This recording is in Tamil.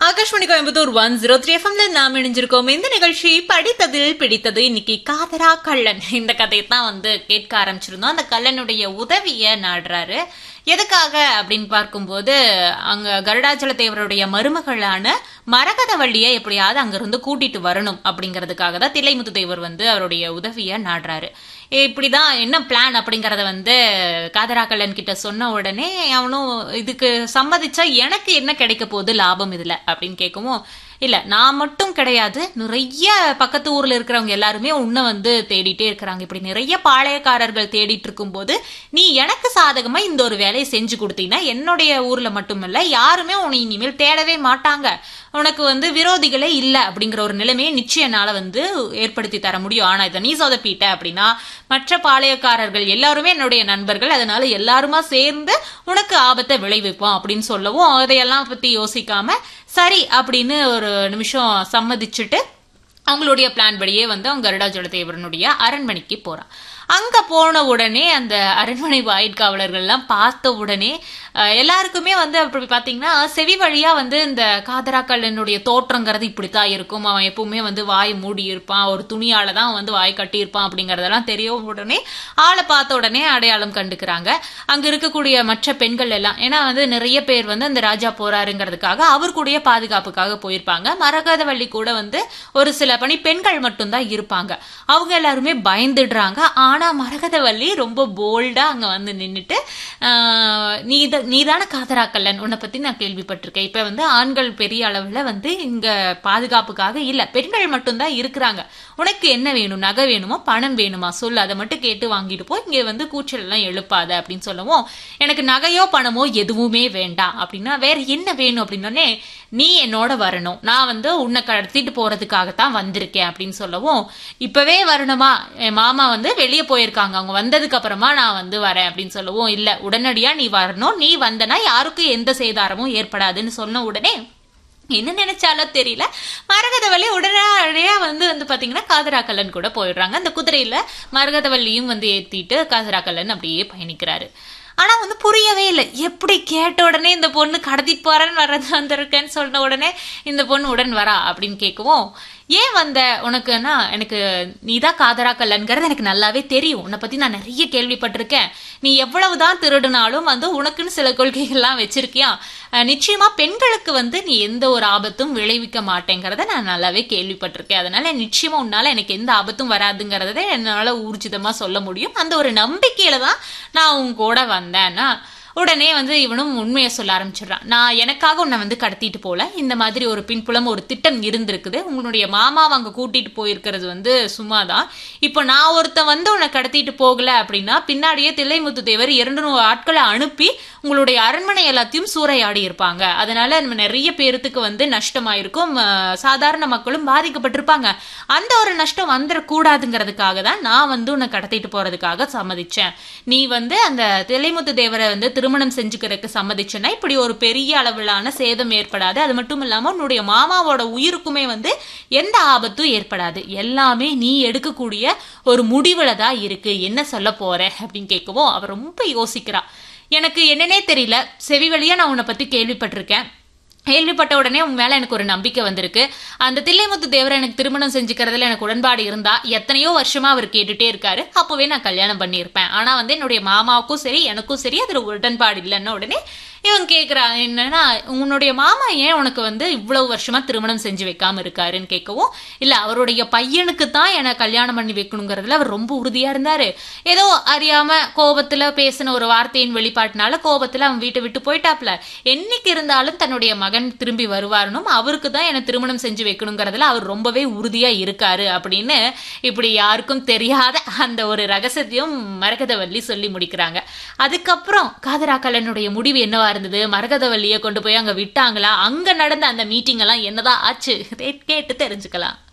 ஆகாஷ்மணி கோயம்புத்தூர் ஒன் ஜீரோ த்ரீ எஃப்எம்ல நாம் இணைஞ்சிருக்கோம் இந்த நிகழ்ச்சி படித்ததில் பிடித்தது இன்னைக்கு காதரா கள்ளன் இந்த கதையை தான் வந்து கேட்க ஆரம்பிச்சிருந்தோம் அந்த கள்ளனுடைய உதவிய நாடுறாரு எதுக்காக அப்படின்னு பார்க்கும்போது அங்க கருடாச்சல தேவருடைய மருமகளான மரகதவள்ளியை எப்படியாவது அங்கிருந்து கூட்டிட்டு வரணும் அப்படிங்கிறதுக்காக தான் தில்லைமுத்து தேவர் வந்து அவருடைய உதவிய நாடுறாரு இப்படிதான் என்ன பிளான் அப்படிங்கறத வந்து காதராக்கல்லன் கிட்ட சொன்ன உடனே அவனும் இதுக்கு சம்மதிச்சா எனக்கு என்ன கிடைக்க போகுது லாபம் இதுல அப்படின்னு கேட்கவும் இல்ல நான் மட்டும் கிடையாது நிறைய பக்கத்து ஊர்ல இருக்கிறவங்க எல்லாருமே உன்னை வந்து தேடிட்டே இருக்கிறாங்க இப்படி நிறைய பாளையக்காரர்கள் தேடிட்டு இருக்கும்போது நீ எனக்கு சாதகமா இந்த ஒரு வேலையை செஞ்சு கொடுத்தீங்கன்னா என்னுடைய ஊர்ல மட்டுமல்ல யாருமே உன்னை இனிமேல் தேடவே மாட்டாங்க உனக்கு வந்து விரோதிகளே இல்ல அப்படிங்கிற ஒரு நிலைமையை நிச்சயம் என்னால வந்து ஏற்படுத்தி தர முடியும் ஆனா இதை நீ சொதப்பிட்ட அப்படின்னா மற்ற பாளையக்காரர்கள் எல்லாருமே என்னுடைய நண்பர்கள் அதனால எல்லாருமா சேர்ந்து உனக்கு ஆபத்தை விளைவிப்போம் அப்படின்னு சொல்லவும் அதையெல்லாம் பத்தி யோசிக்காம சரி அப்படின்னு ஒரு நிமிஷம் சம்மதிச்சுட்டு அவங்களுடைய பிளான் படியே வந்து அவங்க கருடாஜோட தேவரனுடைய அரண்மனைக்கு போறான் அங்க போன உடனே அந்த அரண்மனை வாயிற்காவலர்கள்லாம் பார்த்த உடனே அஹ், எல்லாருக்குமே வந்து அப்படி பாத்தீங்கன்னா செவி வழியா வந்து இந்த காதராக்கல்லனுடைய தோற்றங்கிறது இப்படித்தான் இருக்கும் அவன் எப்பவுமே வந்து வாய் மூடி இருப்பான் ஒரு துணியால தான் வந்து வாய் கட்டி இருப்பான் அப்படிங்கறதெல்லாம் தெரிய உடனே ஆளை பார்த்த உடனே அடையாளம் கண்டுக்கிறாங்க அங்க இருக்கக்கூடிய மற்ற பெண்கள் எல்லாம் ஏன்னா வந்து நிறைய பேர் வந்து அந்த ராஜா போறாருங்கிறதுக்காக அவர் கூடயே பாதுகாப்புக்காக போயிருப்பாங்க மரகதவள்ளி கூட வந்து ஒரு சில பணி பெண்கள் மட்டும்தான் இருப்பாங்க அவங்க எல்லாருமே பயந்துடுறாங்க ஆனா மரகதவள்ளி ரொம்ப போல்டா அங்க வந்து நின்னுட்டு ஆஹ், நீ நீதான காதராக்கல்லன் உன்னை பத்தி நான் கேள்விப்பட்டிருக்கேன் இப்ப வந்து ஆண்கள் பெரிய அளவுல வந்து இங்க பாதுகாப்புக்காக இல்ல பெண்கள் மட்டும்தான் இருக்கிறாங்க உனக்கு என்ன வேணும் நகை வேணுமா பணம் வேணுமா சொல்லு அதை மட்டும் கேட்டு வாங்கிட்டு போ இங்க வந்து கூச்சல் எல்லாம் எழுப்பாத அப்படின்னு சொல்லவும் எனக்கு நகையோ பணமோ எதுவுமே வேண்டாம் அப்படின்னா வேற என்ன வேணும் அப்படின்னோடனே நீ என்னோட வரணும் நான் வந்து உன்னை கடத்திட்டு போறதுக்காகத்தான் வந்திருக்கேன் அப்படின்னு சொல்லவும் இப்பவே வரணுமா என் மாமா வந்து வெளியே போயிருக்காங்க அவங்க வந்ததுக்கு அப்புறமா நான் வந்து வரேன் அப்படின்னு சொல்லவும் இல்ல உடனடியா நீ வரணும் நீ வந்தனா யாருக்கும் எந்த சேதாரமும் ஏற்படாதுன்னு சொன்ன உடனே என்ன நினைச்சாலோ தெரியல மரகதவள்ளி உடனடியா வந்து வந்து பாத்தீங்கன்னா காதராக்கல்லன் கூட போயிடுறாங்க அந்த குதிரையில மரகதவள்ளியும் வந்து ஏத்திட்டு காதராக்கல்லன் அப்படியே பயணிக்கிறாரு ஆனா வந்து புரியவே இல்லை எப்படி கேட்ட உடனே இந்த பொண்ணு கடத்திட்டு போறேன்னு வர்றது வந்திருக்கேன்னு சொன்ன உடனே இந்த பொண்ணு உடன் வரா அப்படின்னு கேட்கவும் ஏன் வந்த உனக்குன்னா எனக்கு நீதான் காதராக்கல்லன்கிறது எனக்கு நல்லாவே தெரியும் உன்னை பத்தி நான் நிறைய கேள்விப்பட்டிருக்கேன் நீ எவ்வளவுதான் திருடினாலும் வந்து உனக்குன்னு சில கொள்கைகள்லாம் வச்சிருக்கியா அஹ் நிச்சயமா பெண்களுக்கு வந்து நீ எந்த ஒரு ஆபத்தும் விளைவிக்க மாட்டேங்கிறத நான் நல்லாவே கேள்விப்பட்டிருக்கேன் அதனால நிச்சயமா உன்னால எனக்கு எந்த ஆபத்தும் வராதுங்கிறத என்னால ஊர்ஜிதமா சொல்ல முடியும் அந்த ஒரு நம்பிக்கையில தான் நான் உன் கூட வந்தேன்னா உடனே வந்து இவனும் உண்மையை சொல்ல ஆரம்பிச்சிடுறான் நான் எனக்காக உன்னை வந்து கடத்திட்டு போல இந்த மாதிரி ஒரு பின்புலம் ஒரு திட்டம் இருந்திருக்குது உன்னுடைய மாமாவை அங்க கூட்டிட்டு போயிருக்கிறது வந்து சும்மாதான் இப்போ நான் ஒருத்தன் வந்து உன்னை கடத்திட்டு போகல அப்படின்னா பின்னாடியே தில்லைமுத்து தேவர் இரண்டு நூறு ஆட்களை அனுப்பி உங்களுடைய அரண்மனை எல்லாத்தையும் சூறையாடி இருப்பாங்க அதனால நம்ம நிறைய பேர்த்துக்கு வந்து நஷ்டமாயிருக்கும் அஹ், சாதாரண மக்களும் பாதிக்கப்பட்டிருப்பாங்க அந்த ஒரு நஷ்டம் வந்துடக்கூடாதுங்கிறதுக்காக தான் நான் வந்து உன்னை கடத்திட்டு போறதுக்காக சம்மதிச்சேன் நீ வந்து அந்த தில்லைமுத்து தேவரை வந்து திருமணம் செஞ்சுக்கிறதுக்கு சம்மதிச்சேன்னா இப்படி ஒரு பெரிய அளவிலான சேதம் ஏற்படாது அது மட்டும் இல்லாம உன்னுடைய மாமாவோட உயிருக்குமே வந்து எந்த ஆபத்தும் ஏற்படாது எல்லாமே நீ எடுக்கக்கூடிய ஒரு முடிவுல தான் இருக்கு என்ன சொல்ல போற அப்படின்னு கேட்கவும் அவ ரொம்ப யோசிக்கிறா எனக்கு என்னன்னே தெரியல செவி வழியா நான் உன்னை பத்தி கேள்விப்பட்டிருக்கேன் கேள்விப்பட்ட உடனே உன் மேல எனக்கு ஒரு நம்பிக்கை வந்திருக்கு அந்த தில்லைமுத்து தேவரை எனக்கு திருமணம் செஞ்சுக்கிறதுல எனக்கு உடன்பாடு இருந்தா எத்தனையோ வருஷமா அவர் கேட்டுட்டே இருக்காரு அப்பவே நான் கல்யாணம் பண்ணியிருப்பேன் ஆனா வந்து என்னுடைய மாமாவுக்கும் சரி எனக்கும் சரி அதுல உடன்பாடு இல்லைன்ன உடனே இவன் கேக்குறான் என்னன்னா உன்னுடைய மாமா ஏன் உனக்கு வந்து இவ்வளவு வருஷமா திருமணம் செஞ்சு வைக்காம இருக்காருன்னு கேட்கவும் இல்ல அவருடைய பையனுக்கு தான் என கல்யாணம் பண்ணி வைக்கணுங்கிறதுல அவர் ரொம்ப உறுதியா இருந்தாரு ஏதோ அறியாம கோபத்துல பேசின ஒரு வார்த்தையின் வெளிப்பாட்டினால கோபத்துல அவன் வீட்டை விட்டு போயிட்டாப்ல என்னைக்கு இருந்தாலும் தன்னுடைய மகன் திரும்பி வருவாருனும் அவருக்கு தான் என திருமணம் செஞ்சு வைக்கணுங்கிறதுல அவர் ரொம்பவே உறுதியா இருக்காரு அப்படின்னு இப்படி யாருக்கும் தெரியாத அந்த ஒரு ரகசியத்தையும் மரகதவல்லி சொல்லி முடிக்கிறாங்க அதுக்கப்புறம் காதராக்கல்லனுடைய முடிவு என்னவா இருந்தது மரகதவல்லியை கொண்டு போய் அங்க விட்டாங்களா அங்க நடந்த அந்த மீட்டிங் எல்லாம் என்னதான் ஆச்சு கேட்டு தெரிஞ்சுக்கலாம்